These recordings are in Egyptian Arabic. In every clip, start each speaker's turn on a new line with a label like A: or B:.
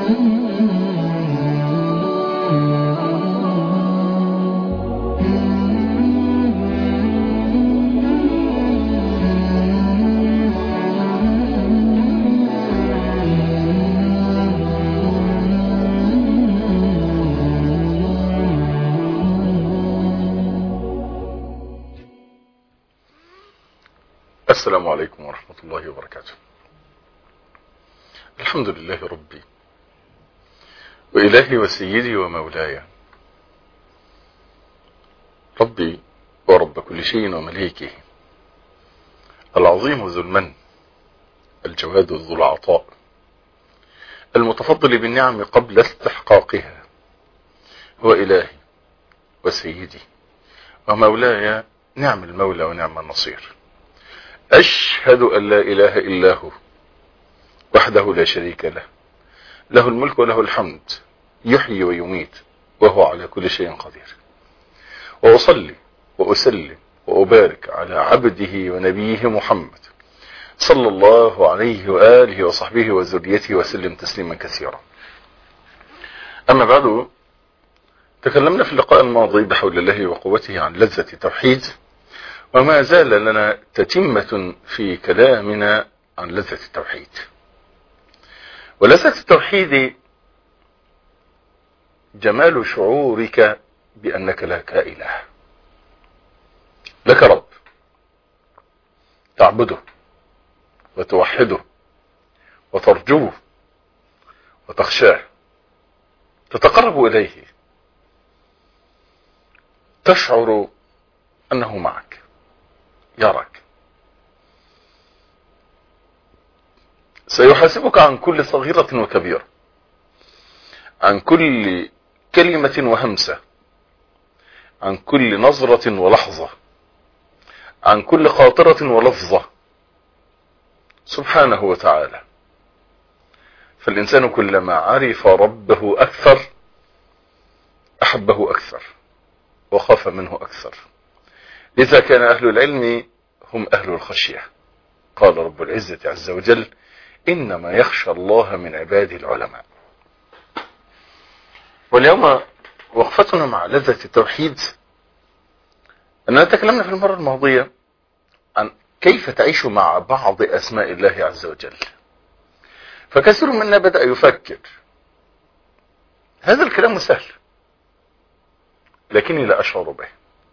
A: السلام عليكم ورحمة الله وبركاته الحمد لله ربي وإلهي وسيدي ومولاي ربي ورب كل شيء ومليكه العظيم ذو المن الجواد ذو العطاء المتفضل بالنعم قبل استحقاقها هو إلهي وسيدي ومولاي نعم المولى ونعم النصير أشهد أن لا إله إلا هو وحده لا شريك له له الملك وله الحمد يحيي ويميت وهو على كل شيء قدير وأصلي وأسلم وأبارك على عبده ونبيه محمد صلى الله عليه وآله وصحبه وذريته وسلم تسليما كثيرا أما بعد تكلمنا في اللقاء الماضي بحول الله وقوته عن لذة التوحيد وما زال لنا تتمة في كلامنا عن لذة التوحيد ولذة التوحيد جمال شعورك بأنك لك إله لك رب تعبده وتوحده وترجوه وتخشاه تتقرب إليه تشعر أنه معك يراك سيحاسبك عن كل صغيرة وكبيرة عن كل كلمة وهمسة عن كل نظرة ولحظة عن كل خاطرة ولفظة سبحانه وتعالى فالإنسان كلما عرف ربه أكثر أحبه أكثر وخاف منه أكثر لذا كان أهل العلم هم أهل الخشية قال رب العزة عز وجل إنما يخشى الله من عباده العلماء واليوم وقفتنا مع لذة التوحيد أننا تكلمنا في المرة الماضية عن كيف تعيش مع بعض أسماء الله عز وجل فكثير منا بدأ يفكر هذا الكلام سهل لكني لا أشعر به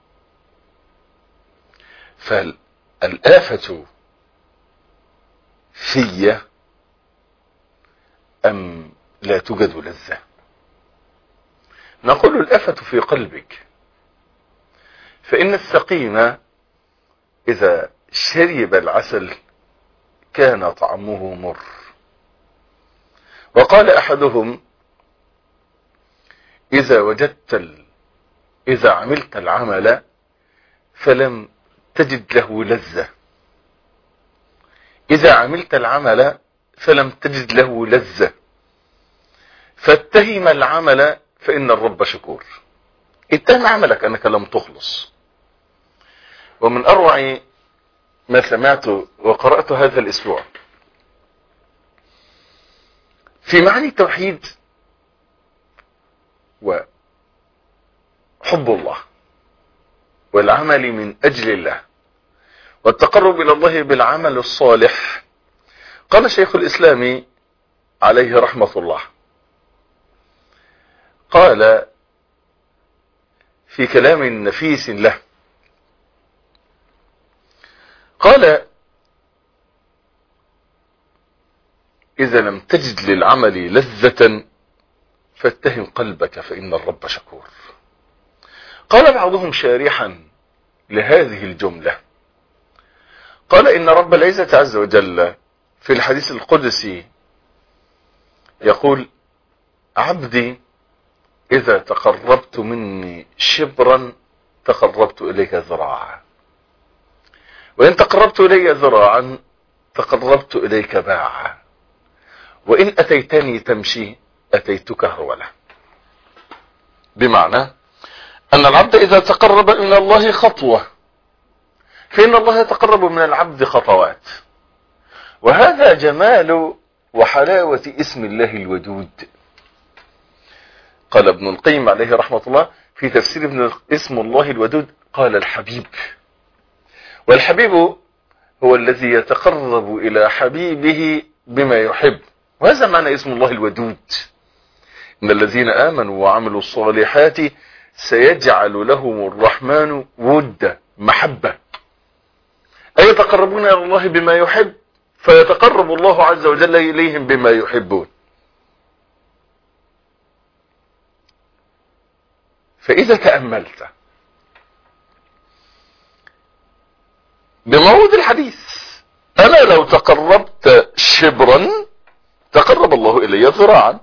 A: فالآفة في أم لا توجد لذة نقول الآفة في قلبك فإن السقيم إذا شرب العسل كان طعمه مر وقال أحدهم إذا وجدت ال... إذا عملت العمل فلم تجد له لذة إذا عملت العمل فلم تجد له لذة فاتهم العمل فإن الرب شكور اتهم عملك أنك لم تخلص ومن أروع ما سمعت وقرأت هذا الأسبوع في معاني التوحيد وحب الله والعمل من أجل الله والتقرب إلى الله بالعمل الصالح قال شيخ الإسلام عليه رحمة الله قال في كلام نفيس له قال إذا لم تجد للعمل لذة فاتهم قلبك فإن الرب شكور قال بعضهم شارحا لهذه الجملة قال إن رب العزة عز وجل في الحديث القدسي يقول عبدي إذا تقربت مني شبرا تقربت إليك ذراعا وإن تقربت إلي ذراعا تقربت إليك باعا وإن أتيتني تمشي أتيتك هرولا بمعنى أن العبد إذا تقرب من الله خطوة فإن الله يتقرب من العبد خطوات وهذا جمال وحلاوة اسم الله الودود قال ابن القيم عليه رحمة الله في تفسير ابن اسم الله الودود قال الحبيب والحبيب هو الذي يتقرب إلى حبيبه بما يحب وهذا معنى اسم الله الودود إن الذين آمنوا وعملوا الصالحات سيجعل لهم الرحمن ودة محبة أي يتقربون إلى الله بما يحب فيتقرب الله عز وجل إليهم بما يحبون فإذا تأملت بموعود الحديث أنا لو تقربت شبرا تقرب الله إلي ذراعا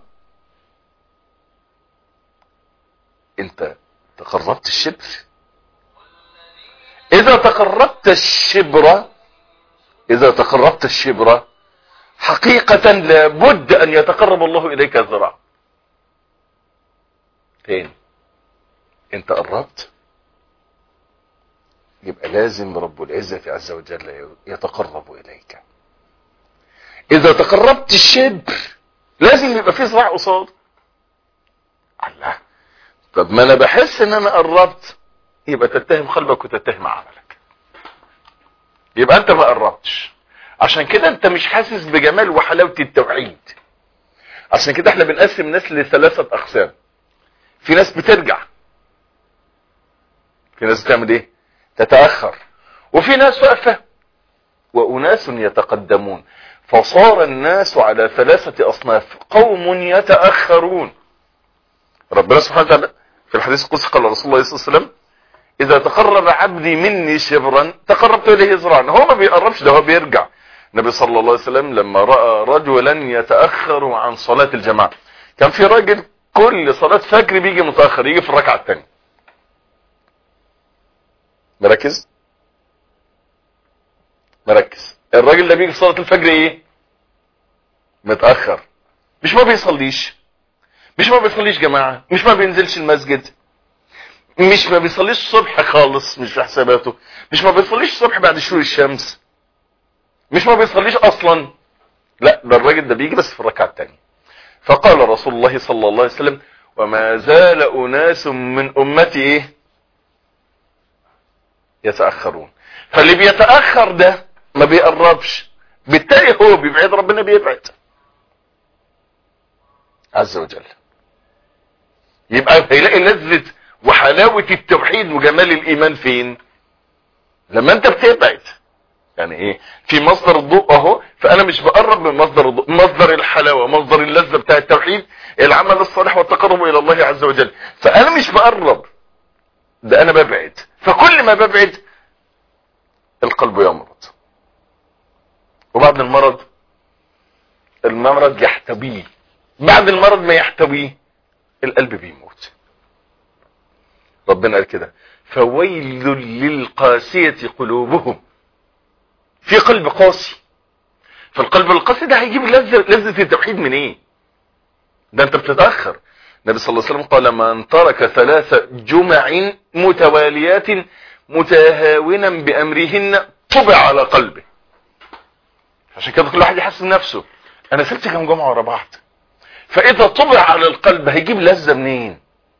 A: انت تقربت الشبر اذا تقربت الشبر اذا تقربت الشبر حقيقة لابد ان يتقرب الله اليك الذراع فين انت قربت يبقى لازم رب العزة عز وجل يتقرب اليك اذا تقربت الشبر لازم يبقى في ذراع قصاد الله طب ما انا بحس ان انا قربت يبقى تتهم قلبك وتتهم عملك يبقى انت ما قربتش عشان كده انت مش حاسس بجمال وحلاوة التوحيد عشان كده احنا بنقسم الناس لثلاثة اقسام في ناس بترجع في ناس بتعمل ايه تتأخر وفي ناس واقفة واناس يتقدمون فصار الناس على ثلاثة اصناف قوم يتأخرون ربنا سبحانه وتعالى في الحديث القدسي قال رسول الله صلى الله عليه وسلم اذا تقرب عبدي مني شبرا تقربت اليه ذراعا هو ما بيقربش ده هو بيرجع النبي صلى الله عليه وسلم لما راى رجلا يتاخر عن صلاه الجماعه كان في راجل كل صلاه فجر بيجي متاخر يجي في الركعه الثانيه مركز مركز الراجل ده بيجي في صلاه الفجر ايه متاخر مش ما بيصليش مش ما بيصليش جماعة مش ما بينزلش المسجد مش ما بيصليش الصبح خالص مش في حساباته مش ما بيصليش الصبح بعد شروق الشمس مش ما بيصليش اصلا لا ده الراجل ده بيجي بس في الركعة الثانية فقال رسول الله صلى الله عليه وسلم وما زال اناس من امتي ايه يتأخرون فاللي بيتأخر ده ما بيقربش بالتالي هو بيبعد ربنا بيبعد عز وجل يبقى هيلاقي لذة وحلاوة التوحيد وجمال الايمان فين لما انت بتبعد يعني ايه في مصدر الضوء اهو فانا مش بقرب من مصدر الضوء مصدر الحلاوة مصدر اللذة بتاع التوحيد العمل الصالح والتقرب الى الله عز وجل فانا مش بقرب ده انا ببعد فكل ما ببعد القلب يمرض وبعد المرض المرض يحتويه بعد المرض ما يحتويه القلب بيموت ربنا قال كده فويل للقاسية قلوبهم في قلب قاسي فالقلب القاسي ده هيجيب لذة, لذة التوحيد من ايه ده انت بتتأخر النبي صلى الله عليه وسلم قال من ترك ثلاث جمع متواليات متهاونا بأمرهن طبع على قلبه عشان كده كل واحد يحس بنفسه انا سبت كم جمعة ورا بعض فاذا طبع على القلب هيجيب لذة منين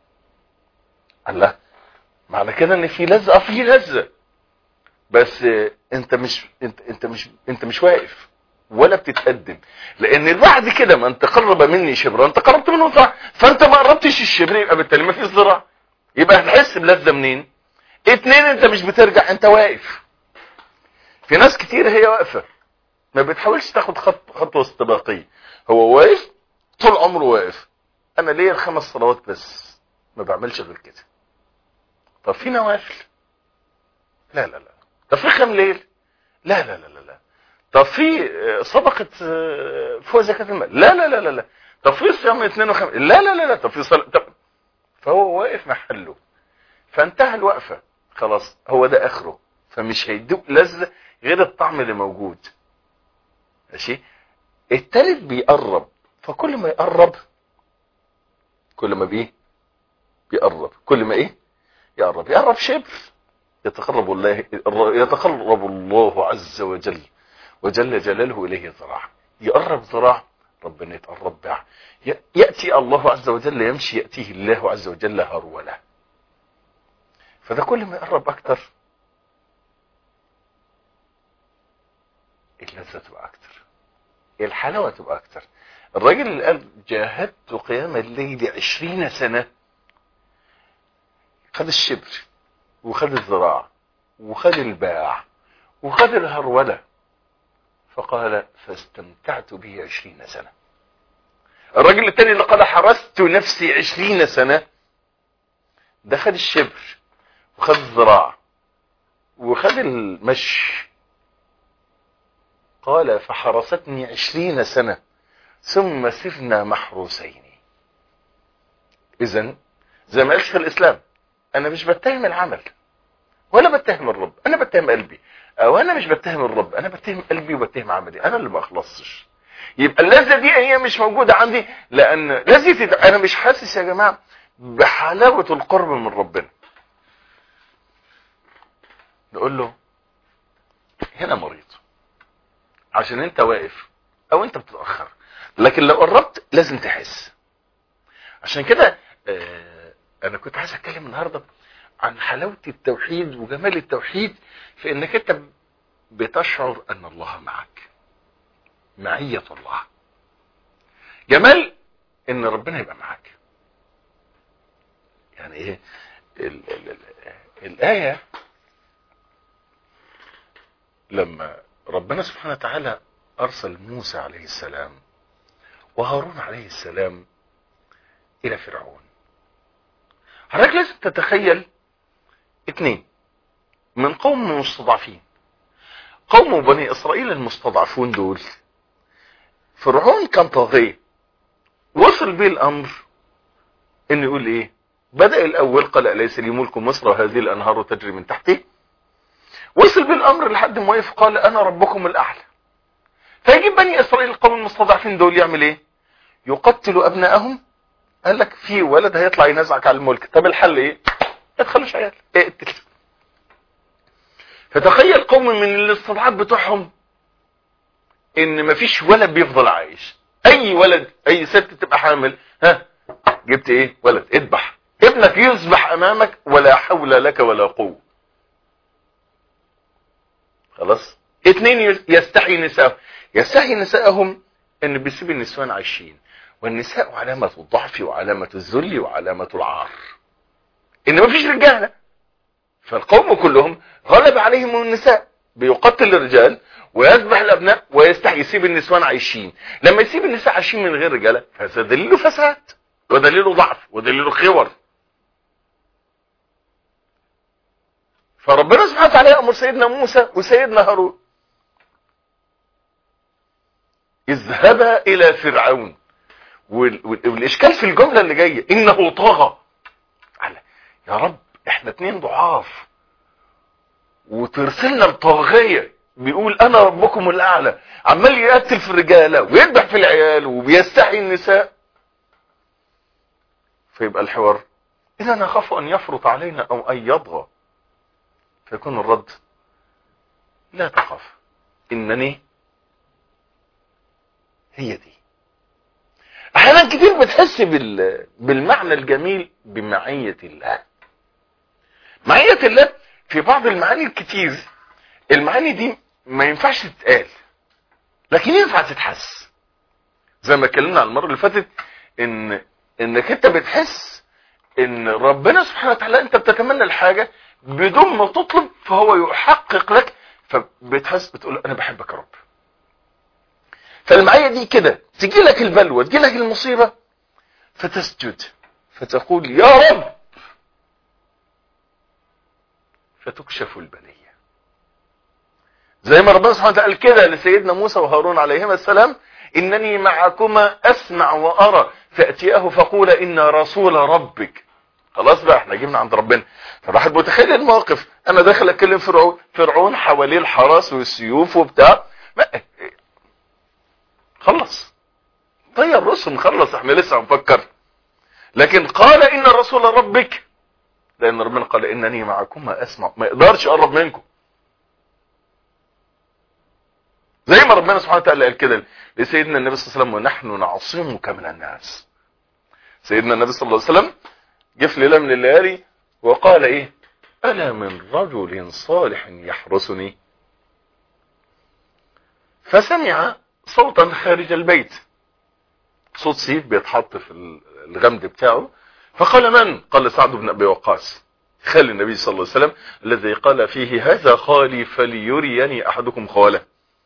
A: الله معنى كده ان في لذة اه في لذة بس انت مش انت انت مش انت مش واقف ولا بتتقدم لان بعد كده ما انت قرب مني شبرا انت قربت منه ذراع فانت ما قربتش الشبر يبقى بالتالي ما فيش ذراع يبقى هتحس بلذة منين اتنين انت مش بترجع انت واقف في ناس كتير هي واقفة ما بتحاولش تاخد خط خطوة استباقية هو واقف طول عمره واقف انا ليا الخمس صلوات بس ما بعملش غير كده طب في نوافل لا لا لا طب في خم ليل لا لا لا لا لا طب في صدقة فوق زكاة المال لا لا لا لا لا طب في صيام اثنين وخمس لا لا لا لا طب في صلاة طب فهو واقف محله فانتهى الوقفة خلاص هو ده اخره فمش هيدوق لذة غير الطعم اللي موجود ماشي التالت بيقرب فكل ما يقرب كل ما بيه بيقرب كل ما ايه يقرب يقرب شبر يتقرب الله يتقرب الله عز وجل وجل جلاله اليه ذراع يقرب ذراع ربنا يتقرب بقى يأتي الله عز وجل يمشي يأتيه الله عز وجل هرولا فده كل ما يقرب أكتر اللذة تبقى أكتر الحلاوة تبقى أكتر الراجل اللي قال جاهدت قيام الليل عشرين سنة خد الشبر وخد الذراع وخد الباع وخد الهرولة فقال فاستمتعت به عشرين سنة الراجل التاني اللي قال حرست نفسي عشرين سنة ده خد الشبر وخد الذراع وخد المشي قال فحرستني عشرين سنة ثم سرنا محروسين اذا زي ما قال شيخ الاسلام انا مش بتهم العمل ولا بتهم الرب انا بتهم قلبي او انا مش بتهم الرب انا بتهم قلبي وبتهم عملي انا اللي ما اخلصش يبقى اللذه دي هي مش موجوده عندي لان لذه انا مش حاسس يا جماعه بحلاوه القرب من ربنا نقول له هنا مريض عشان انت واقف او انت بتتاخر لكن لو قربت لازم تحس عشان كده آه انا كنت عايز اتكلم النهارده عن حلاوه التوحيد وجمال التوحيد في انك انت بتشعر ان الله معك معيه الله جمال ان ربنا يبقى معك يعني ايه ال ال ال الايه لما ربنا سبحانه وتعالى ارسل موسى عليه السلام وهارون عليه السلام الى فرعون حضرتك لازم تتخيل اثنين من قوم مستضعفين قوم بني اسرائيل المستضعفون دول فرعون كان طاغية وصل به الامر انه يقول ايه بدأ الاول قال اليس لي ملك مصر وهذه الانهار تجري من تحتي وصل به الامر لحد ما وقف قال انا ربكم الاعلى فيجيب بني اسرائيل القوم المستضعفين دول يعمل ايه يقتلوا ابنائهم قال لك في ولد هيطلع ينزعك على الملك طب الحل ايه ما تخلوش عيال اقتل فتخيل قوم من الاستضعاف بتوعهم ان مفيش ولد بيفضل عايش اي ولد اي ست تبقى حامل ها جبت ايه ولد اذبح ابنك يذبح امامك ولا حول لك ولا قوه خلاص اتنين يستحي نساءهم يستحي نساءهم ان بيسيب النسوان عايشين والنساء علامة الضعف وعلامة الذل وعلامة العار ان مفيش رجالة فالقوم كلهم غلب عليهم النساء بيقتل الرجال ويذبح الابناء ويستحي يسيب النسوان عايشين لما يسيب النساء عايشين من غير رجاله فهذا دليل فساد ودليل ضعف ودليل خور فربنا سبحانه وتعالى يأمر سيدنا موسى وسيدنا هارون اذهبا الى فرعون والاشكال في الجمله اللي جايه انه طغى يا رب احنا اتنين ضعاف وترسلنا الطاغيه بيقول انا ربكم الاعلى عمال يقتل في الرجاله ويذبح في العيال وبيستحي النساء فيبقى الحوار اذا نخاف ان يفرط علينا او ان يطغى فيكون الرد لا تخف انني هي دي احيانا كتير بتحس بال... بالمعنى الجميل بمعية الله معية الله في بعض المعاني الكتير المعاني دي ما ينفعش تتقال لكن ينفع تتحس زي ما اتكلمنا على المره اللي فاتت ان انك انت بتحس ان ربنا سبحانه وتعالى انت بتتمنى الحاجه بدون ما تطلب فهو يحقق لك فبتحس بتقول انا بحبك يا رب فالمعية دي كده تجي لك البلوى تجي لك المصيبة فتسجد فتقول يا رب فتكشف البلية زي ما ربنا سبحانه وتعالى كده لسيدنا موسى وهارون عليهما السلام انني معكما اسمع وارى فاتياه فقول ان رسول ربك خلاص بقى احنا جبنا عند ربنا فالواحد متخيل الموقف انا داخل اتكلم فرعون فرعون حواليه الحرس والسيوف وبتاع خلص طيب رسل خلص احنا لسه هنفكر لكن قال ان رسول ربك لان ربنا قال انني معكم ما اسمع ما يقدرش يقرب منكم زي ما ربنا سبحانه وتعالى قال كده لسيدنا النبي صلى الله عليه وسلم ونحن نعصمك من الناس سيدنا النبي صلى الله عليه وسلم جه في ليله من الليالي وقال ايه الا من رجل صالح يحرسني فسمع صوتا خارج البيت صوت سيف بيتحط في الغمد بتاعه فقال من قال سعد بن ابي وقاص خال النبي صلى الله عليه وسلم الذي قال فيه هذا خالي فليريني احدكم خاله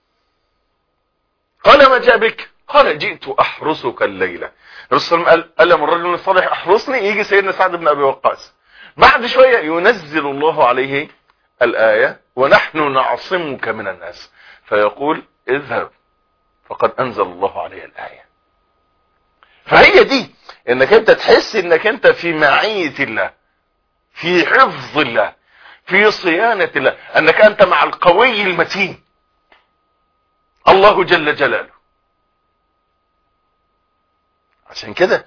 A: قال ما جاء بك قال جئت احرسك الليله الرسول صلى الله عليه وسلم قال الا من رجل صالح احرسني يجي سيدنا سعد بن ابي وقاص بعد شويه ينزل الله عليه الايه ونحن نعصمك من الناس فيقول اذهب فقد انزل الله عليه الايه فهي دي انك انت تحس انك انت في معيه الله في حفظ الله في صيانه الله انك انت مع القوي المتين الله جل جلاله عشان كده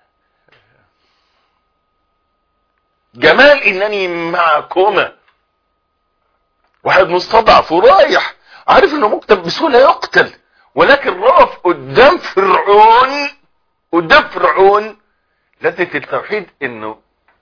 A: جمال انني معكما واحد مستضعف ورايح عارف انه مكتب بسهوله يقتل ولكن رأف قدام فرعون قدام فرعون لذة التوحيد انه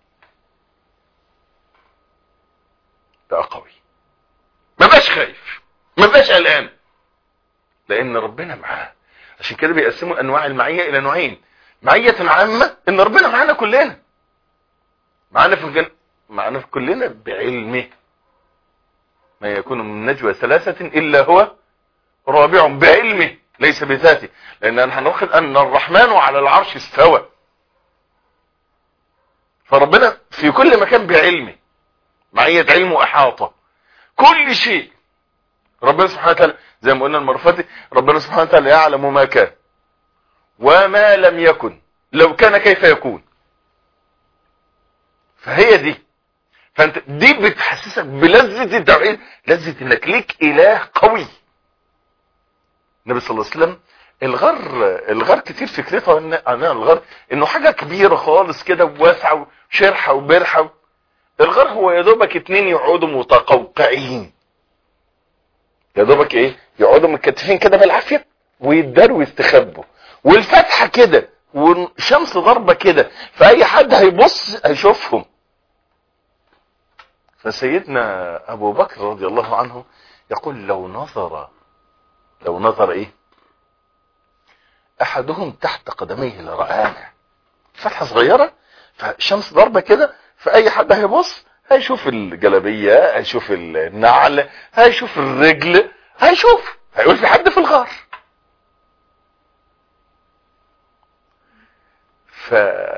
A: بقى قوي ما بقاش خايف ما بقاش قلقان لان ربنا معاه عشان كده بيقسموا انواع المعيه الى نوعين معيه عامه ان ربنا معانا كلنا معانا في الجن... معانا في كلنا بعلمه ما يكون من نجوى ثلاثة إلا هو رابع بعلمه ليس بذاته لأن هناخد أن الرحمن على العرش استوى فربنا في كل مكان بعلمه معية علمه أحاطة كل شيء ربنا سبحانه وتعالى زي ما قلنا المرة ربنا سبحانه وتعالى يعلم ما كان وما لم يكن لو كان كيف يكون فهي دي فانت دي بتحسسك بلذة التوحيد لذة انك ليك اله قوي النبي صلى الله عليه وسلم الغر الغر كتير فكرتها ان انا الغر انه حاجة كبيرة خالص كده وواسعة وشرحة وبرحة الغر هو يا دوبك اتنين يقعدوا متقوقعين يا دوبك ايه يقعدوا متكتفين كده بالعافية ويتداروا ويستخبوا والفتحة كده والشمس ضربة كده فاي حد هيبص هيشوفهم فسيدنا ابو بكر رضي الله عنه يقول لو نظر لو نظر ايه احدهم تحت قدميه لرآنا فتحة صغيرة فالشمس ضربة كده فاي حد هيبص هيشوف الجلبية هيشوف النعل هيشوف الرجل هيشوف هيقول في حد في الغار ف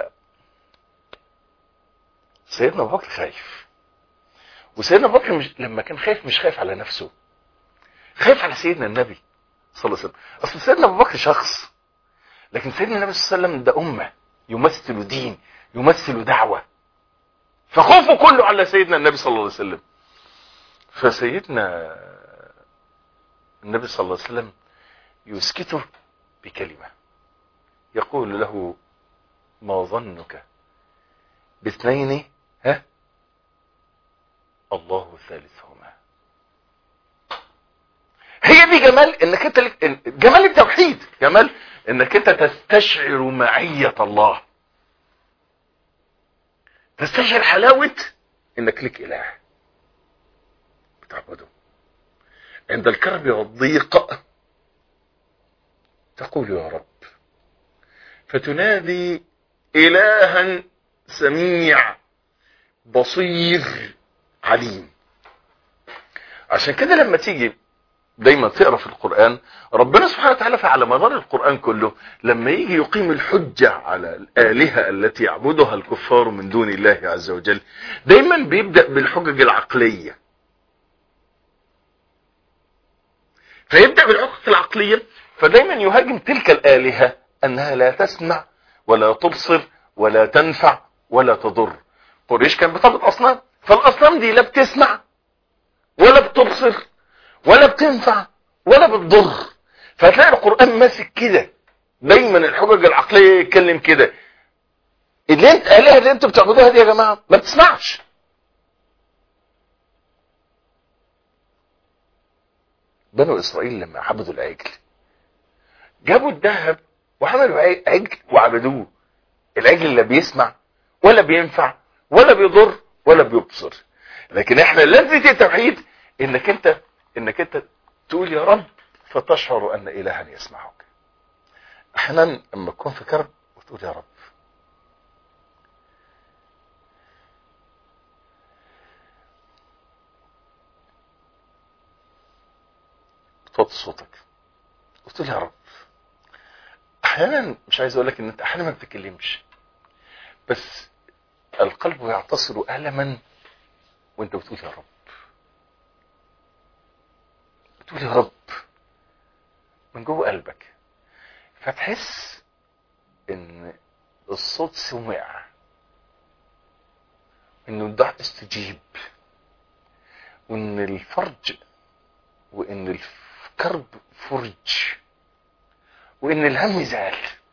A: سيدنا ابو بكر خايف وسيدنا ابو بكر مش لما كان خايف مش خايف على نفسه خايف على سيدنا النبي صلى الله عليه وسلم اصل سيدنا ابو بكر شخص لكن سيدنا النبي صلى الله عليه وسلم ده امه يمثل دين يمثل دعوه فخوفه كله على سيدنا النبي صلى الله عليه وسلم فسيدنا النبي صلى الله عليه وسلم يسكته بكلمه يقول له ما ظنك باثنين ها الله ثالثهما هي دي جمال انك انت لك جمال التوحيد جمال انك انت تستشعر معية الله تستشعر حلاوة انك لك اله بتعبده عند الكرب والضيق تقول يا رب فتنادي الها سميع بصير عليم عشان كده لما تيجي دايما تقرا في القران ربنا سبحانه وتعالى على مدار القران كله لما يجي يقيم الحجه على الالهه التي يعبدها الكفار من دون الله عز وجل دايما بيبدا بالحجج العقليه فيبدا بالحجج العقليه فدايما يهاجم تلك الالهه انها لا تسمع ولا تبصر ولا تنفع ولا تضر قريش كان بتعبد اصنام فالاصنام دي لا بتسمع ولا بتبصر ولا بتنفع ولا بتضر فتلاقي القران ماسك كده دايما الحجج العقليه يتكلم كده اللي انت الهه اللي انتوا بتعبدوها دي يا جماعه ما بتسمعش بنو اسرائيل لما عبدوا العجل جابوا الذهب وعملوا عجل وعبدوه العجل لا بيسمع ولا بينفع ولا بيضر ولا بيبصر لكن احنا لذة التوحيد انك انت انك انت تقول يا رب فتشعر ان الها يسمعك احيانا لما تكون في كرب وتقول يا رب توطي صوتك وتقول يا رب احيانا مش عايز اقول لك ان انت احيانا ما بتتكلمش بس القلب يعتصر الما وانت بتقول يا رب بتقول يا رب من جوه قلبك فتحس ان الصوت سمع انه الدعاء استجيب وان الفرج وان الكرب فرج وان الهم زال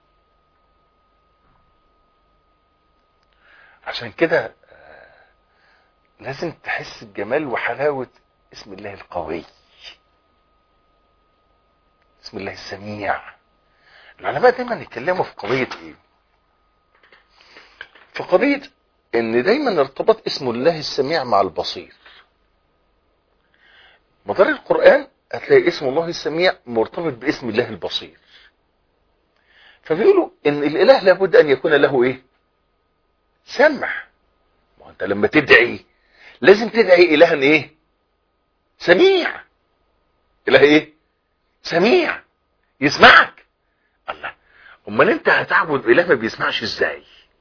A: عشان كده لازم تحس بجمال وحلاوة اسم الله القوي اسم الله السميع العلماء دايما يتكلموا في قضية ايه في قضية ان دايما ارتبط اسم الله السميع مع البصير مدار القرآن هتلاقي اسم الله السميع مرتبط باسم الله البصير فبيقولوا ان الاله لابد ان يكون له ايه سمع ما انت لما تدعي لازم تدعي الها ايه سميع اله ايه سميع يسمعك الله امال انت هتعبد اله ما بيسمعش ازاي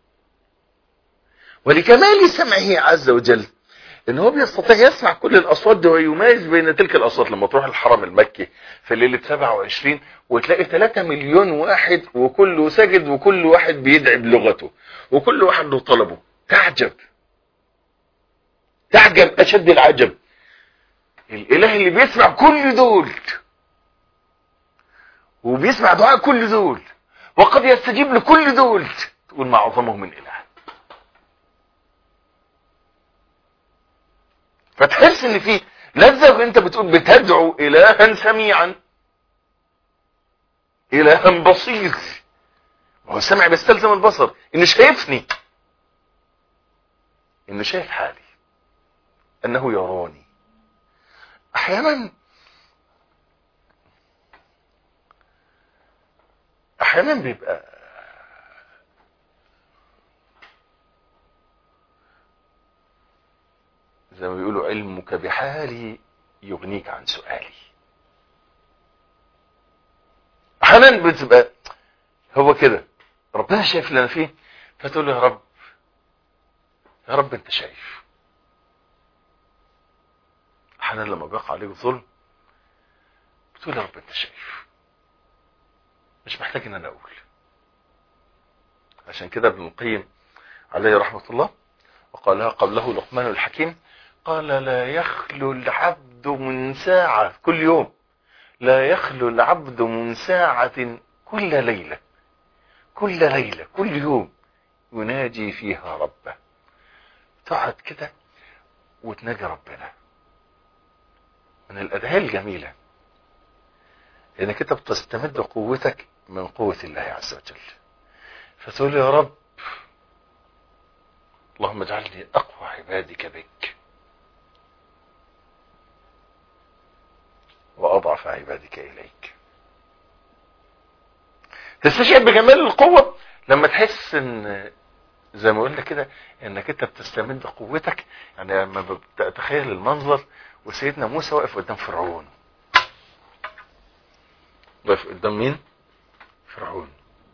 A: ولكمال سمعه عز وجل ان هو بيستطيع يسمع كل الاصوات دي ويميز بين تلك الاصوات لما تروح الحرم المكي في ليله 27 وتلاقي 3 مليون واحد وكله ساجد وكل واحد بيدعي بلغته وكل واحد له طلبه تعجب تعجب اشد العجب الاله اللي بيسمع كل دول وبيسمع دعاء كل دول وقد يستجيب لكل دول تقول ما اعظمه من اله فتحس ان في لذة وانت بتقول بتدعو الها سميعا الها بصير هو السمع بيستلزم البصر انه شايفني انه شايف حالي انه يراني احيانا احيانا بيبقى زي ما بيقولوا علمك بحالي يغنيك عن سؤالي احيانا بتبقى هو كده ربنا شايف اللي انا فيه فتقول له يا رب يا رب انت شايف احيانا لما بيقع عليك ظلم بتقول يا رب انت شايف مش محتاج ان انا اقول عشان كده ابن القيم عليه رحمه الله وقالها قبله لقمان الحكيم قال لا يخلو العبد من ساعة كل يوم لا يخلو العبد من ساعة كل ليلة كل ليلة كل يوم يناجي فيها ربه تقعد كده وتناجي ربنا من الأدعية الجميلة لأنك أنت بتستمد قوتك من قوة الله عز وجل فتقول يا رب اللهم اجعلني أقوى عبادك بك وأضعف عبادك إليك تستشعر بجمال القوة لما تحس ان زي ما قلنا كده انك انت بتستمد قوتك يعني لما بتتخيل المنظر وسيدنا موسى واقف قدام فرعون واقف قدام مين فرعون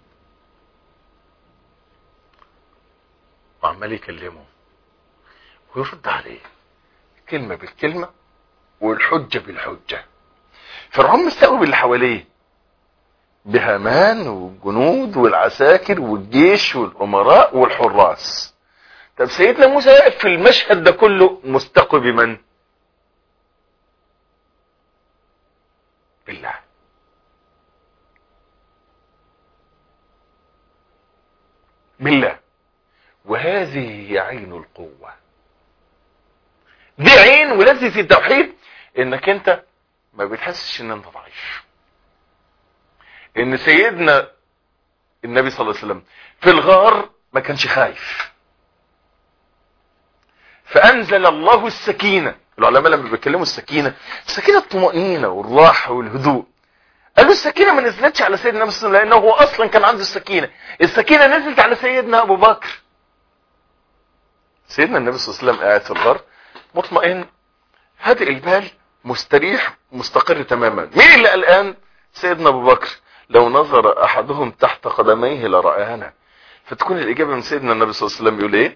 A: وعمال يكلمه ويرد عليه كلمة بالكلمة والحجة بالحجة فرعون مستقبل اللي حواليه بهامان والجنود والعساكر والجيش والامراء والحراس طب سيدنا موسى واقف في المشهد ده كله مستقي بمن بالله بالله وهذه هي عين القوة دي عين ولذة التوحيد انك انت ما بتحسش ان انت ضعيف ان سيدنا النبي صلى الله عليه وسلم في الغار ما كانش خايف فانزل الله السكينة العلماء لما بيتكلموا السكينة السكينة الطمأنينة والراحة والهدوء قالوا السكينة ما نزلتش على سيدنا النبي صلى الله عليه وسلم لانه هو اصلا كان عنده السكينة السكينة نزلت على سيدنا ابو بكر سيدنا النبي صلى الله عليه وسلم قاعد في الغار مطمئن هادئ البال مستريح مستقر تماما مين اللي قلقان سيدنا ابو بكر لو نظر احدهم تحت قدميه لرآنا فتكون الاجابة من سيدنا النبي صلى الله عليه وسلم يقول ايه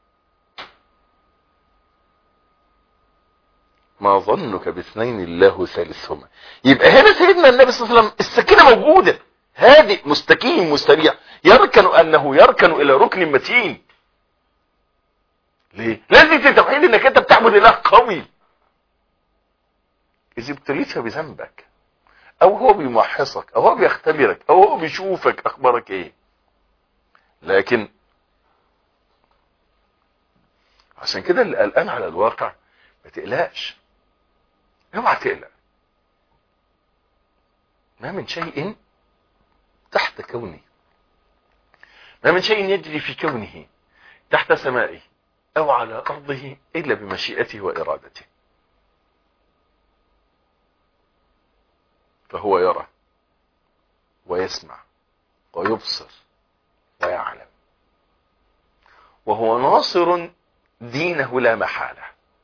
A: ما ظنك باثنين الله ثالثهما يبقى هنا سيدنا النبي صلى الله عليه وسلم السكينة موجودة هادئ مستقيم مستريح يركن انه يركن الى ركن متين ليه لازم توحيد انك انت بتعبد اله قوي اذا ابتليت بذنبك او هو بيمحصك او هو بيختبرك او هو بيشوفك اخبارك ايه لكن عشان كده اللي قلقان على الواقع ما تقلقش اوعى تقلق ما من شيء تحت كونه ما من شيء يجري في كونه تحت سمائه او على ارضه الا بمشيئته وارادته فهو يرى ويسمع ويبصر ويعلم وهو ناصر دينه لا محالة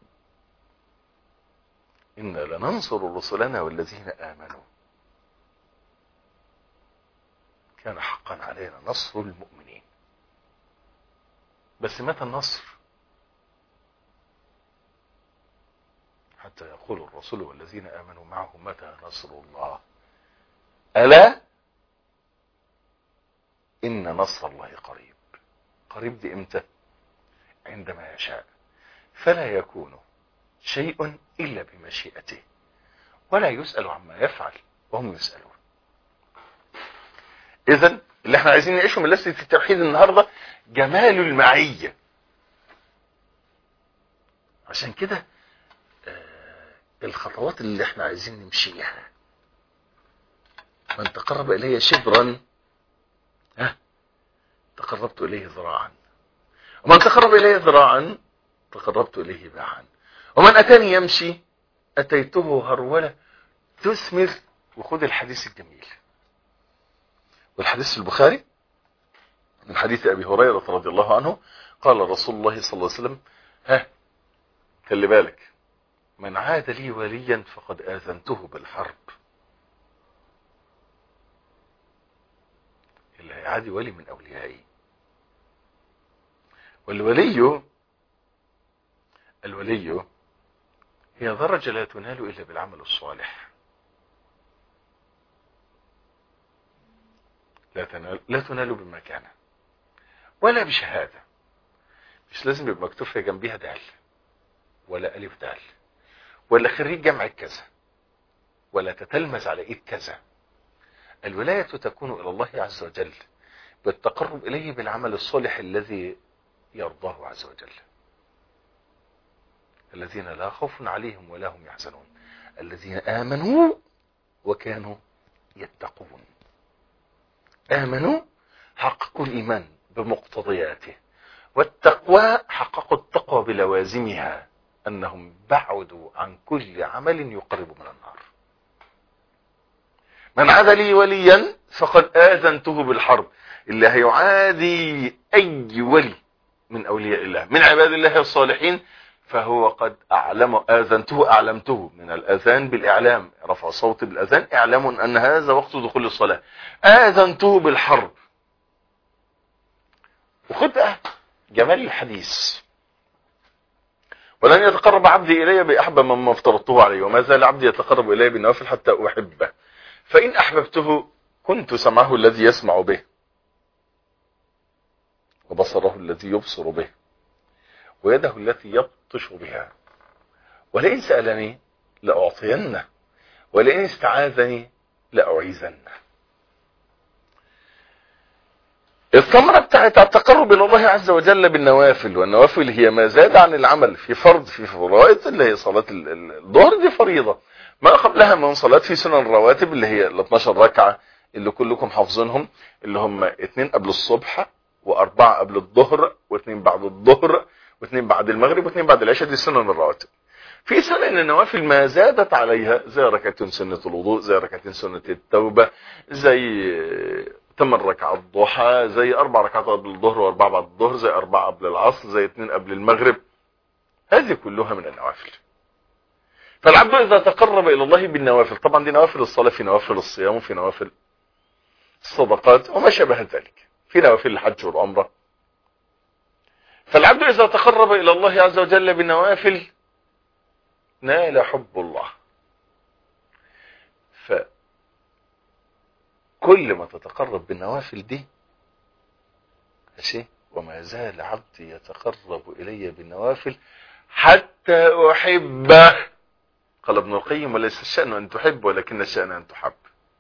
A: إنا لننصر رسلنا والذين آمنوا كان حقا علينا نصر المؤمنين بس متى النصر حتى يقول الرسول والذين آمنوا معه متى نصر الله ألا إن نصر الله قريب قريب دي إمتى عندما يشاء فلا يكون شيء إلا بمشيئته ولا يسأل عما يفعل وهم يسألون إذا اللي احنا عايزين نعيشه من لسة التوحيد النهاردة جمال المعية عشان كده الخطوات اللي احنا عايزين نمشيها من تقرب الي شبرا ها تقربت اليه ذراعا ومن تقرب الي ذراعا تقربت اليه باعا ومن اتاني يمشي اتيته هرولة تثمر وخذ الحديث الجميل والحديث في البخاري من حديث ابي هريرة رضي الله عنه قال رسول الله صلى الله عليه وسلم ها خلي بالك من عاد لي وليا فقد آذنته بالحرب اللي هيعادي ولي من أوليائي والولي الولي هي درجة لا تنال إلا بالعمل الصالح لا تنال, لا تنال بمكانة ولا بشهادة مش لازم يبقى مكتوب في جنبيها دال ولا ألف دال ولا خريج جامعة كذا ولا تتلمذ على ايد كذا الولاية تكون الى الله عز وجل بالتقرب اليه بالعمل الصالح الذي يرضاه عز وجل الذين لا خوف عليهم ولا هم يحزنون الذين امنوا وكانوا يتقون امنوا حققوا الايمان بمقتضياته والتقوى حققوا التقوى بلوازمها انهم بعدوا عن كل عمل يقرب من النار من عاد لي وليا فقد آذنته بالحرب اللي هيعادي اي ولي من اولياء الله من عباد الله الصالحين فهو قد اعلم اذنته اعلمته من الاذان بالاعلام رفع صوت بالاذان اعلم ان هذا وقت دخول الصلاة اذنته بالحرب وخد جمال الحديث ولن يتقرب عبدي الي باحب مما افترضته عليه وما زال عبدي يتقرب الي بالنوافل حتى احبه فان احببته كنت سمعه الذي يسمع به وبصره الذي يبصر به ويده التي يبطش بها ولئن سألني لأعطينه ولئن استعاذني لأعيذنه الثمرة بتاعت التقرب الى الله عز وجل بالنوافل والنوافل هي ما زاد عن العمل في فرض في فرائض اللي هي صلاة الظهر دي فريضة ما قبلها من صلاة في سنن الرواتب اللي هي ال 12 ركعة اللي كلكم حافظينهم اللي هم اثنين قبل الصبح واربعة قبل الظهر واثنين بعد الظهر واثنين بعد المغرب واثنين بعد العشاء دي سنن الرواتب في سنن النوافل ما زادت عليها زي ركعتين سنة الوضوء زي ركعتين سنة التوبة زي ثمان ركعات ضحى زي اربع ركعات قبل الظهر واربعة بعد الظهر زي اربعة قبل العصر زي اثنين قبل المغرب هذه كلها من النوافل فالعبد اذا تقرب الى الله بالنوافل طبعا دي نوافل الصلاة في نوافل الصيام وفي نوافل الصدقات وما شابه ذلك في نوافل الحج والعمرة فالعبد اذا تقرب الى الله عز وجل بالنوافل نال حب الله فكل ما تتقرب بالنوافل دي ماشي وما زال عبدي يتقرب الي بالنوافل حتى احبه قال ابن القيم وليس الشأن ان تحب ولكن الشأن ان تحب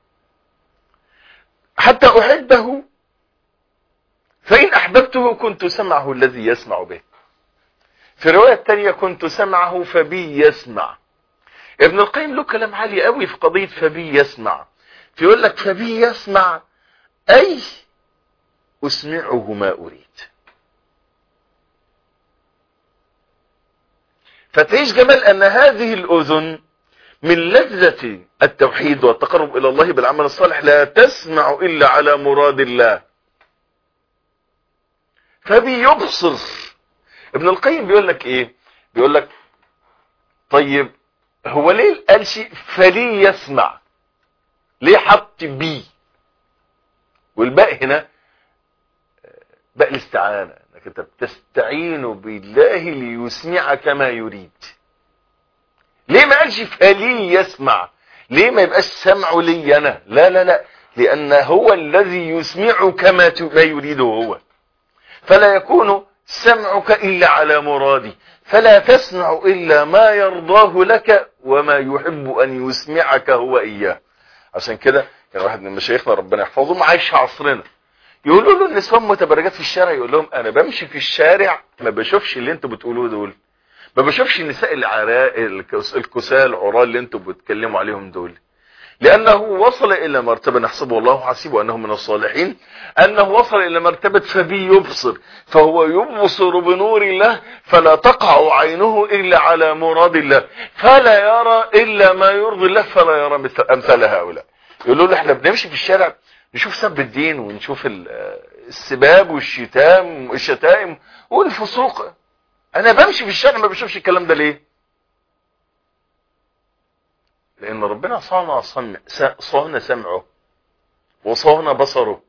A: حتى احبه فان احببته كنت سمعه الذي يسمع به في رواية تانية كنت سمعه فبي يسمع ابن القيم له كلام عالي قوي في قضية فبي يسمع فيقول لك فبي يسمع اي اسمعه ما اريد فتعيش جمال ان هذه الاذن من لذة التوحيد والتقرب الى الله بالعمل الصالح لا تسمع الا على مراد الله فبيبصر ابن القيم بيقول لك ايه بيقول لك طيب هو ليه قال شيء فليه يسمع ليه حط بي والباء هنا باء الاستعانة انك انت بتستعين بالله ليسمعك ما يريد ليه ما قالش فليه يسمع ليه ما يبقاش سمعه لي انا لا لا لا لان هو الذي يسمعك ما ما يريده هو فلا يكون سمعك إلا على مرادي فلا تسمع إلا ما يرضاه لك وما يحب أن يسمعك هو إياه عشان كده كان واحد من مشايخنا ربنا يحفظه معايش عصرنا يقولوا له النسوان متبرجات في الشارع يقول لهم انا بمشي في الشارع ما بشوفش اللي انتوا بتقولوه دول ما بشوفش النساء العراء الكساء العراة اللي انتوا بتتكلموا عليهم دول لأنه وصل إلى مرتبة نحسبه الله حسيبه أنه من الصالحين أنه وصل إلى مرتبة فبي يبصر فهو يبصر بنور الله فلا تقع عينه إلا على مراد الله فلا يرى إلا ما يرضي الله فلا يرى مثل أمثال هؤلاء يقولوا له احنا بنمشي في الشارع نشوف سب الدين ونشوف السباب والشتام والشتائم والفسوق انا بمشي في الشارع ما بشوفش الكلام ده ليه لان ربنا صان صنع صان سمعه وصان بصره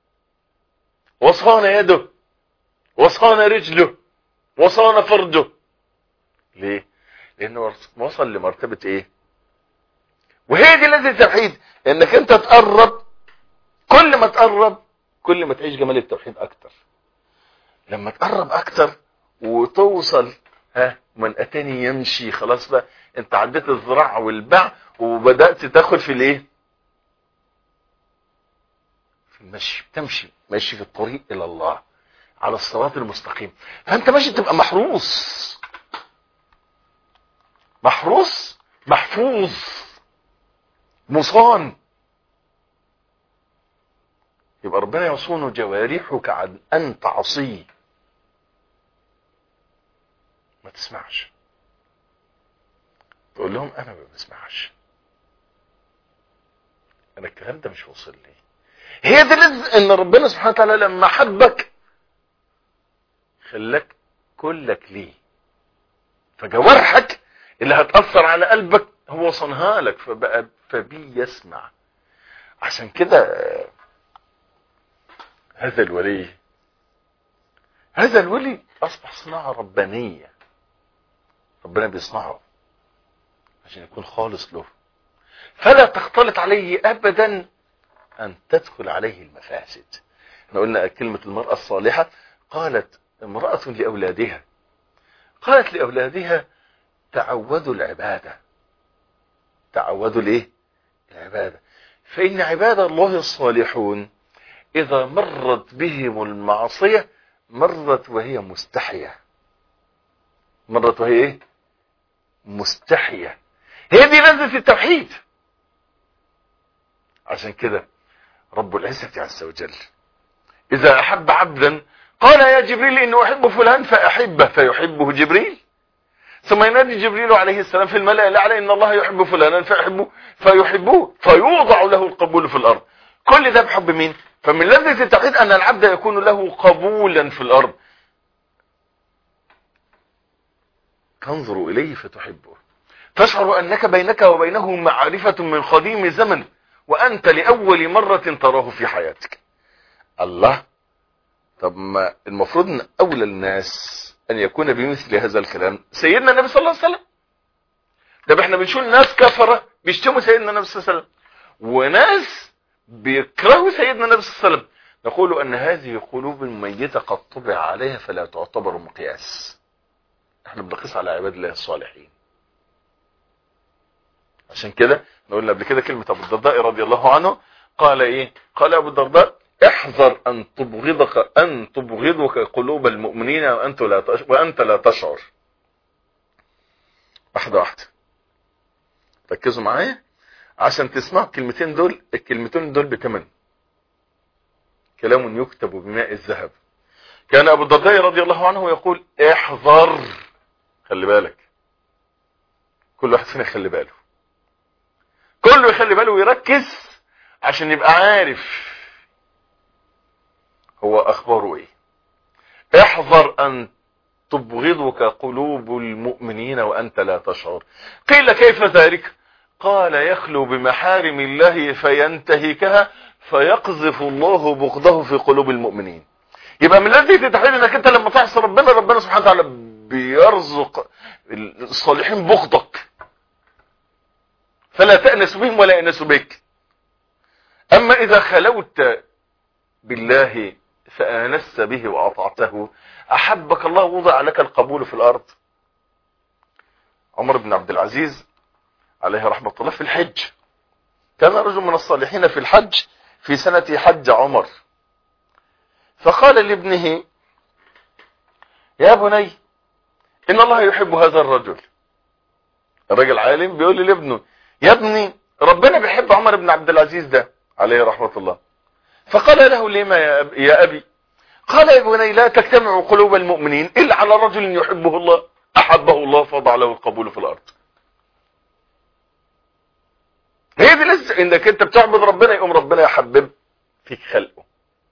A: وصان يده وصان رجله وصان فرجه ليه لانه وصل لمرتبة ايه وهي دي لذة التوحيد انك انت تقرب كل ما تقرب كل ما تعيش جمال التوحيد اكتر لما تقرب اكتر وتوصل ها من اتاني يمشي خلاص بقى انت عديت الذراع والباع وبدأت تاخد في الايه في المشي تمشي ماشي في الطريق الى الله على الصراط المستقيم فانت ماشي تبقى محروس محروس محفوظ مصان يبقى ربنا يصون جوارحك عن ان تعصيه ما تسمعش تقول لهم انا ما بسمعش انا الكلام ده مش واصل لي هي دي لذ ان ربنا سبحانه وتعالى لما حبك خلاك كلك ليه فجوارحك اللي هتأثر على قلبك هو صنها لك فبقى فبي يسمع عشان كده هذا الولي هذا الولي اصبح صناعة ربانية ربنا بيصنعه عشان يكون خالص له فلا تختلط عليه ابدا ان تدخل عليه المفاسد احنا قلنا كلمة المرأة الصالحة قالت امرأة لأولادها قالت لأولادها تعودوا العبادة تعودوا الايه العبادة فإن عباد الله الصالحون إذا مرت بهم المعصية مرت وهي مستحية مرت وهي ايه مستحية هي دي لذة التوحيد عشان كده رب العزة عز وجل إذا أحب عبدا قال يا جبريل إني أحب فلان فأحبه فيحبه جبريل ثم ينادي جبريل عليه السلام في الملأ الأعلى إن الله يحب فلانا فيحبه فيحبوه فيوضع له القبول في الأرض كل ده بحب مين فمن لذة التوحيد أن العبد يكون له قبولا في الأرض تنظر إليه فتحبه تشعر أنك بينك وبينه معرفة من قديم زمن وأنت لأول مرة تراه في حياتك الله طب ما المفروض أن أولى الناس أن يكون بمثل هذا الكلام سيدنا النبي صلى الله عليه وسلم طب احنا بنشوف ناس كفرة بيشتموا سيدنا النبي صلى الله عليه وسلم وناس بيكرهوا سيدنا النبي صلى الله عليه وسلم نقول أن هذه قلوب ميتة قد طبع عليها فلا تعتبر مقياس احنا بنقيس على عباد الله الصالحين عشان كده نقول قبل كده كلمة أبو الدرداء رضي الله عنه قال إيه قال أبو الدرداء احذر أن تبغضك أن تبغضك قلوب المؤمنين وأنت لا تشعر, وأنت لا تشعر واحدة واحدة ركزوا معايا عشان تسمعوا الكلمتين دول الكلمتين دول بتمن كلام يكتب بماء الذهب كان أبو الدرداء رضي الله عنه يقول احذر خلي بالك كل واحد فينا يخلي باله كله يخلي باله ويركز عشان يبقى عارف هو اخباره ايه احذر ان تبغضك قلوب المؤمنين وانت لا تشعر قيل كيف ذلك قال يخلو بمحارم الله فينتهكها فيقذف الله بغضه في قلوب المؤمنين يبقى من الذي تتحدث انك انت لما تعصي ربنا ربنا سبحانه وتعالى بيرزق الصالحين بغضك فلا تأنس بهم ولا يأنس بك أما إذا خلوت بالله فآنست به وأطعته أحبك الله وضع لك القبول في الأرض عمر بن عبد العزيز عليه رحمة الله في الحج كان رجل من الصالحين في الحج في سنة حج عمر فقال لابنه يا بني إن الله يحب هذا الرجل الرجل عالم بيقول لابنه يا ابني ربنا بيحب عمر بن عبد العزيز ده عليه رحمة الله فقال له لما يا, أب... يا أبي قال يا بني لا تجتمع قلوب المؤمنين إلا على رجل يحبه الله أحبه الله فضع له القبول في الأرض هي دي لسه انك انت بتعبد ربنا يقوم ربنا يحبب فيك خلقه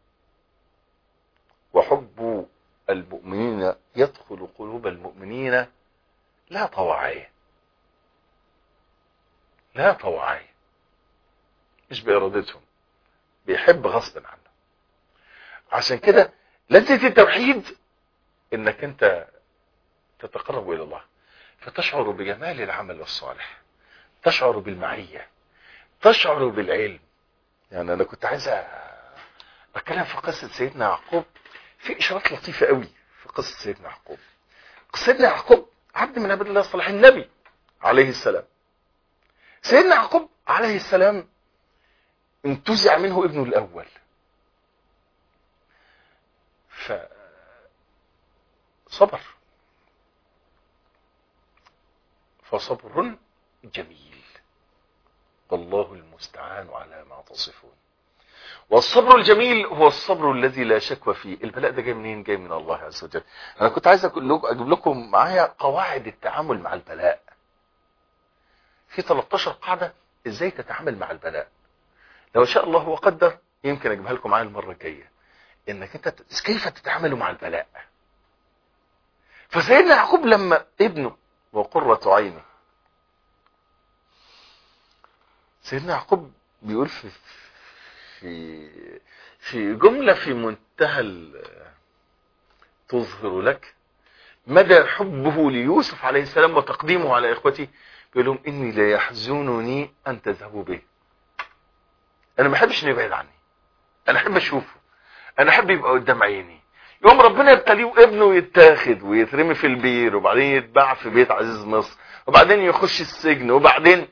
A: وحب المؤمنين يدخل قلوب المؤمنين لا طوعيه لا طوعية مش بإرادتهم بيحب غصب عنه عشان كده لذة التوحيد انك انت تتقرب الى الله فتشعر بجمال العمل الصالح تشعر بالمعية تشعر بالعلم يعني انا كنت عايز اتكلم في قصة سيدنا يعقوب في اشارات لطيفة قوي في قصة سيدنا يعقوب سيدنا يعقوب عبد من عباد الله الصالحين النبي عليه السلام سيدنا يعقوب عليه السلام انتزع منه ابنه الاول ف صبر فصبر جميل والله المستعان على ما تصفون والصبر الجميل هو الصبر الذي لا شك فيه البلاء ده جاي منين جاي من الله عز وجل انا كنت عايز اجيب لكم معايا قواعد التعامل مع البلاء في 13 قاعدة ازاي تتعامل مع البلاء لو شاء الله وقدر يمكن اجيبها لكم معايا المرة الجاية انك انت كيف تتعامل مع البلاء فسيدنا يعقوب لما ابنه وقرة عينه سيدنا يعقوب بيقول في في في جملة في منتهى تظهر لك مدى حبه ليوسف عليه السلام وتقديمه على اخوته بيقول لهم اني لا يحزنني ان تذهبوا به انا ما احبش انه يبعد عني انا احب اشوفه انا احب يبقى قدام عيني يوم ربنا يبتليه وابنه يتاخد ويترمي في البير وبعدين يتباع في بيت عزيز مصر وبعدين يخش السجن وبعدين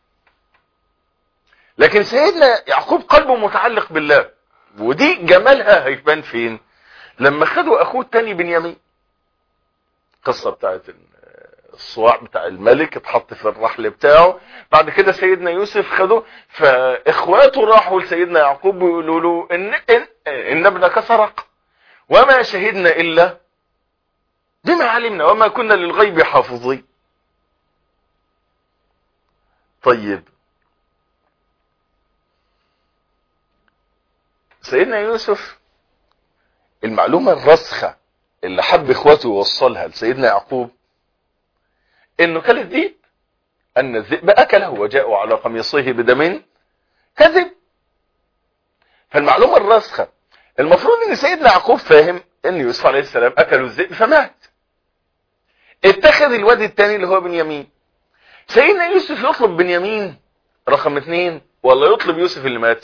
A: لكن سيدنا يعقوب قلبه متعلق بالله ودي جمالها هيبان فين لما خدوا اخوه التاني بنيامين القصه بتاعت الصواع بتاع الملك اتحط في الرحل بتاعه بعد كده سيدنا يوسف خده فاخواته راحوا لسيدنا يعقوب ويقولوا له ان ان, إن ابنك سرق وما شهدنا الا بما علمنا وما كنا للغيب حافظين طيب سيدنا يوسف المعلومة الرسخة اللي حب اخواته يوصلها لسيدنا يعقوب انه كل الذئب ان الذئب اكله وجاءوا على قميصه بدم كذب فالمعلومة الراسخة المفروض ان سيدنا يعقوب فاهم ان يوسف عليه السلام اكلوا الذئب فمات اتخذ الواد الثاني اللي هو بنيامين سيدنا يوسف يطلب بنيامين رقم اثنين ولا يطلب يوسف اللي مات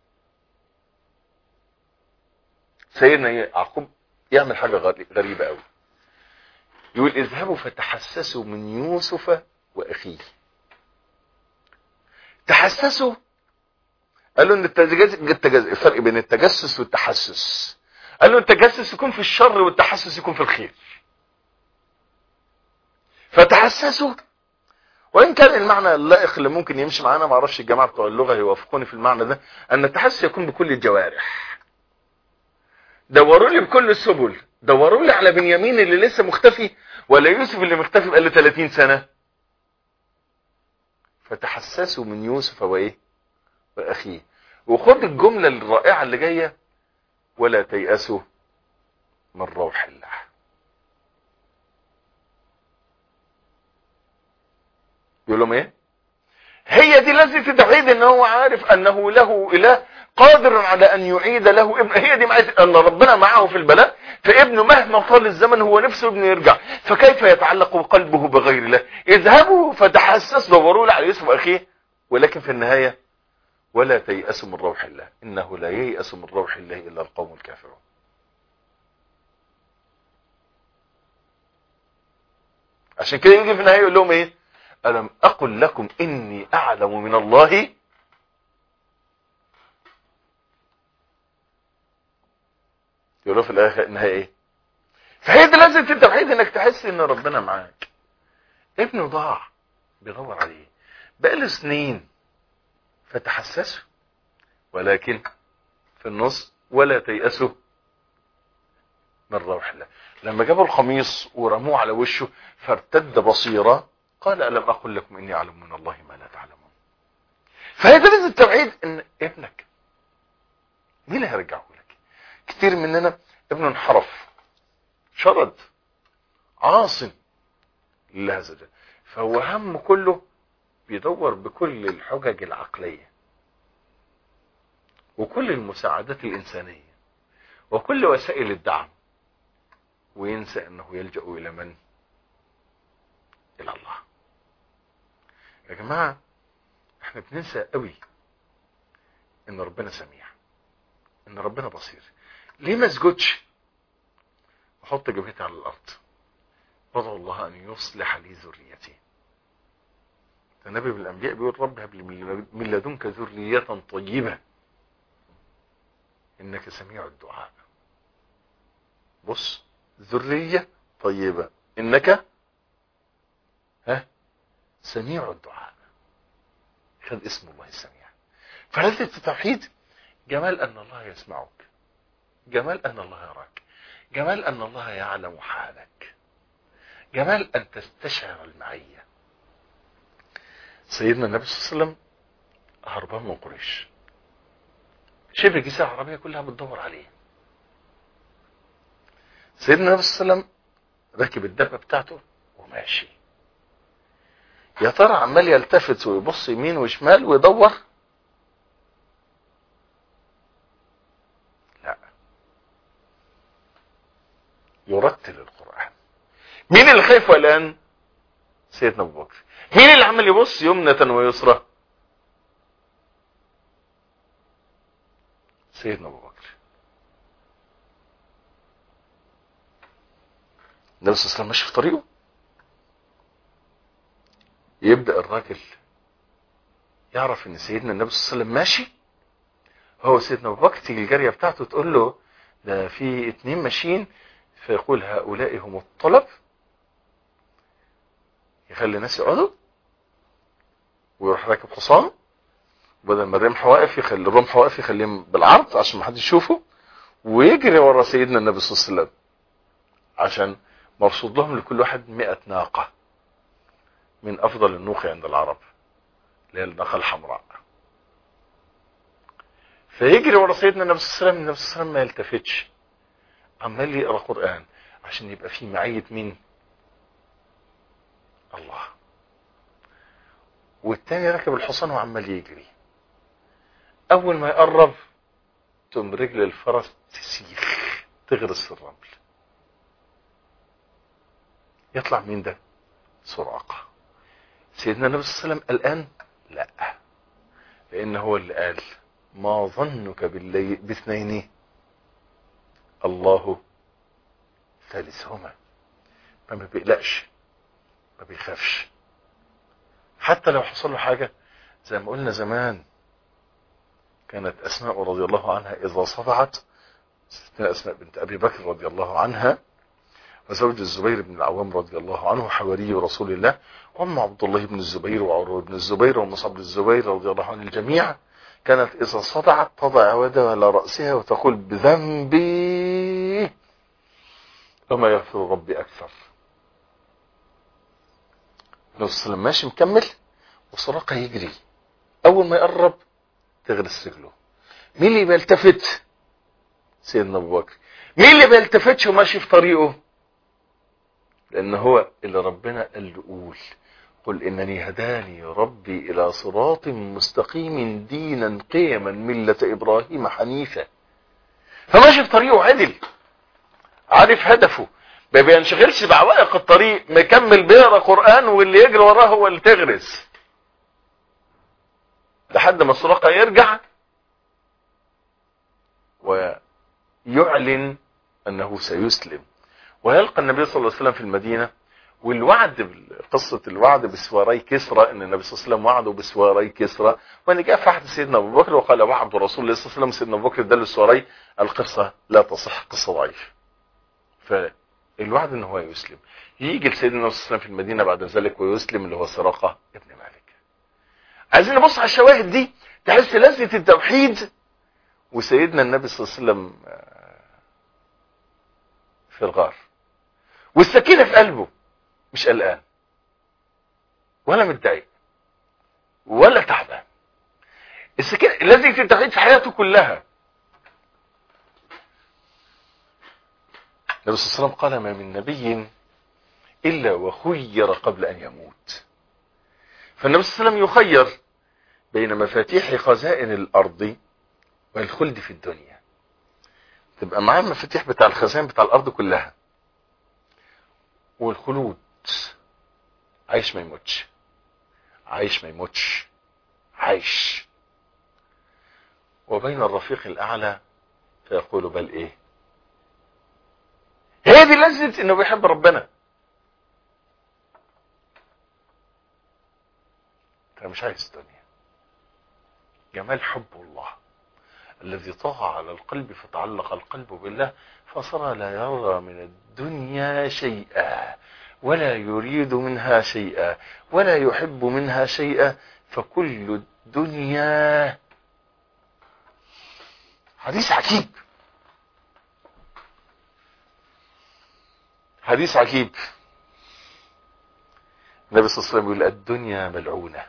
A: سيدنا يعقوب يعمل حاجة غريبة قوي يقول اذهبوا فتحسسوا من يوسف واخيه تحسسوا قالوا ان التجسس التجسس الفرق بين التجسس والتحسس قالوا التجسس يكون في الشر والتحسس يكون في الخير فتحسسوا وان كان المعنى اللائق اللي ممكن يمشي معانا ما اعرفش الجماعه بتوع اللغه يوافقوني في المعنى ده ان التحسس يكون بكل الجوارح دوروا لي بكل السبل دوروا لي على بنيامين اللي لسه مختفي ولا يوسف اللي مختفي بقاله 30 سنه فتحسسوا من يوسف وايه واخيه وخد الجمله الرائعه اللي جايه ولا تيأسوا من روح الله يقول لهم ايه هي دي لذة التوحيد ان هو عارف انه له اله قادر على ان يعيد له ابن هي دي معية ان ربنا معه في البلاء فابنه مهما طال الزمن هو نفسه ابنه يرجع فكيف يتعلق قلبه بغير الله اذهبوا فتحسس دوروا على يوسف اخيه ولكن في النهاية ولا تيأسوا من روح الله انه لا ييأس من روح الله الا القوم الكافرون عشان كده يجي في النهاية يقول لهم ايه ألم أقل لكم إني أعلم من الله يقولوا في الآخر إنها إيه فهي دي لازم التوحيد إنك تحس إن ربنا معاك ابنه ضاع بيدور عليه بقاله سنين فتحسسوا ولكن في النص ولا تيأسوا من روح الله لما جابوا القميص ورموه على وشه فارتد بصيره قال ألم أقل لكم إني أعلم من الله ما لا تعلمون فهي دليل التوحيد إن ابنك مين اللي هيرجعه لك كتير مننا ابنه انحرف شرد عاصم لله عز وجل فهو همه كله بيدور بكل الحجج العقلية وكل المساعدات الإنسانية وكل وسائل الدعم وينسى أنه يلجأ إلى من؟ إلى الله يا جماعة احنا بننسى قوي ان ربنا سميع ان ربنا بصير ليه ما اسجدش واحط جبهتي على الارض وادعو الله ان يصلح لي ذريتي النبي بالانبياء بيقول رب هب لي من لدنك ذرية طيبة انك سميع الدعاء بص ذرية طيبة انك ها سميع الدعاء خد اسم الله السميع فلذة التوحيد جمال أن الله يسمعك جمال أن الله يراك جمال أن الله يعلم حالك جمال أن تستشعر المعية سيدنا النبي صلى الله عليه وسلم هربان من قريش شبه الجزيرة العربية كلها بتدور عليه سيدنا النبي صلى الله عليه وسلم راكب الدبة بتاعته وماشي يا ترى عمال يلتفت ويبص يمين وشمال ويدور لا يرتل القرآن مين اللي خايف الآن سيدنا ابو بكر مين اللي عمال يبص يمنة ويسرى سيدنا ابو بكر النبي صلى الله عليه وسلم ماشي في طريقه يبدأ الراجل يعرف ان سيدنا النبي صلى الله عليه وسلم ماشي هو سيدنا ابو بكر تيجي الجاريه بتاعته تقول له ده في اتنين ماشيين فيقول هؤلاء هم الطلب يخلي الناس يقعدوا ويروح راكب حصان بدل ما الرمح واقف يخلي الرمح واقف يخليهم بالعرض عشان ما حدش يشوفه ويجري ورا سيدنا النبي صلى الله عليه وسلم عشان مرصود لهم لكل واحد مئة ناقة من افضل النوق عند العرب اللي هي الناقة الحمراء فيجري ورا سيدنا النبي صلى الله عليه وسلم النبي صلى الله عليه وسلم ما يلتفتش عمال يقرا قران عشان يبقى في معيه مين الله والتاني راكب الحصان وعمال يجري اول ما يقرب تقوم رجل الفرس تسيخ تغرس في الرمل يطلع مين ده سراقة سيدنا النبي صلى الله عليه وسلم الآن لا لأن هو اللي قال ما ظنك باللي باثنين الله ثالثهما فما بيقلقش ما بيخافش حتى لو حصل له حاجة زي ما قلنا زمان كانت أسماء رضي الله عنها إذا صدعت ستنا أسماء بنت أبي بكر رضي الله عنها وزوج الزبير بن العوام رضي الله عنه حواري رسول الله وأم عبد الله بن الزبير وعروة بن الزبير ومصعب بن الزبير رضي الله عن الجميع كانت إذا صدعت تضع يدها على رأسها وتقول بذنبي وما يغفر ربي أكثر النبي صلى الله عليه وسلم ماشي مكمل وسراقة يجري أول ما يقرب تغرس رجله مين اللي بيلتفت سيدنا أبو بكر مين اللي بيلتفتش وماشي في طريقه لأن هو اللي ربنا قال له قول قل إنني هداني ربي إلى صراط مستقيم دينا قيما ملة إبراهيم حنيفا فماشي في طريقه عدل عارف هدفه ما بينشغلش بعوائق الطريق مكمل بيقرا قرآن واللي يجري وراه هو اللي تغرس لحد ما سراقة يرجع ويعلن أنه سيسلم ويلقى النبي صلى الله عليه وسلم في المدينة والوعد قصة الوعد بسواري كسرى ان النبي صلى الله عليه وسلم وعده بسواري كسرى وان جاء في عهد سيدنا ابو بكر وقال وعد رسول الله صلى الله عليه وسلم سيدنا ابو بكر دل السواري القصة لا تصح قصة ضعيفة فالوعد ان هو يسلم يجي لسيدنا النبي صلى الله عليه وسلم في المدينة بعد ذلك ويسلم اللي هو سراقة ابن مالك عايزين نبص على الشواهد دي تحس لذة التوحيد وسيدنا النبي صلى الله عليه وسلم في الغار والسكينة في قلبه مش قلقان ولا متضايق ولا تعبان السكينة الذي التوحيد في حياته كلها النبي صلى الله عليه وسلم قال ما من نبي إلا وخير قبل أن يموت فالنبي صلى الله عليه وسلم يخير بين مفاتيح خزائن الأرض والخلد في الدنيا تبقى معاه المفاتيح بتاع الخزائن بتاع الأرض كلها والخلود عايش ما يموتش عايش ما يموتش عايش وبين الرفيق الأعلى فيقول بل إيه هي دي لذة إنه بيحب ربنا أنت مش عايز الدنيا جمال حب الله الذي طغى على القلب فتعلق القلب بالله فصار لا يرى من الدنيا شيئا ولا يريد منها شيئا ولا يحب منها شيئا فكل الدنيا حديث عجيب حديث عجيب النبي صلى الله عليه وسلم يقول الدنيا ملعونة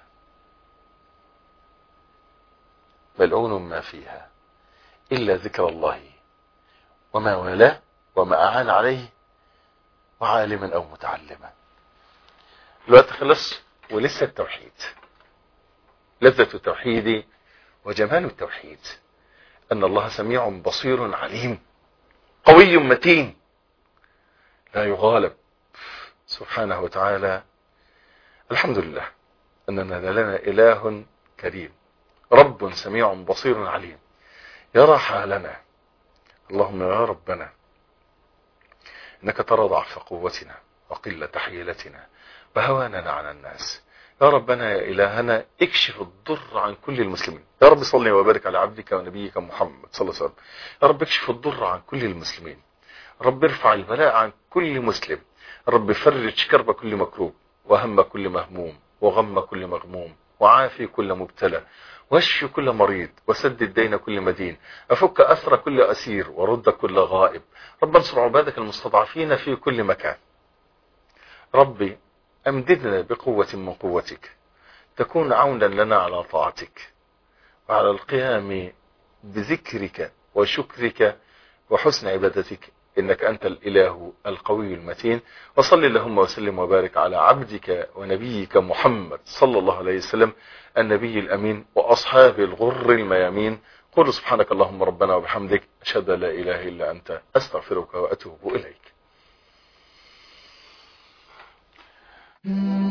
A: ملعون ما فيها إلا ذكر الله وما والاه وما أعان عليه وعالما أو متعلما الوقت خلص ولسه التوحيد لذة التوحيد وجمال التوحيد أن الله سميع بصير عليم قوي متين لا يغالب سبحانه وتعالى الحمد لله أننا لنا إله كريم رب سميع بصير عليم يرى حالنا اللهم يا ربنا انك ترى ضعف قوتنا وقلة حيلتنا وهواننا على الناس يا ربنا يا إلهنا اكشف الضر عن كل المسلمين يا رب صلي وبارك على عبدك ونبيك محمد صلى الله عليه وسلم يا رب اكشف الضر عن كل المسلمين رب ارفع البلاء عن كل مسلم رب فرج كرب كل مكروب وهم كل مهموم وغم كل مغموم وعافي كل مبتلى واشف كل مريض وسدد دين كل مدين أفك أسر كل أسير ورد كل غائب رب انصر عبادك المستضعفين في كل مكان ربي أمددنا بقوة من قوتك تكون عونا لنا على طاعتك وعلى القيام بذكرك وشكرك وحسن عبادتك إنك أنت الإله القوي المتين وصل اللهم وسلم وبارك على عبدك ونبيك محمد صلى الله عليه وسلم النبي الأمين وأصحاب الغر الميامين قل سبحانك اللهم ربنا وبحمدك أشهد لا إله إلا أنت أستغفرك وأتوب إليك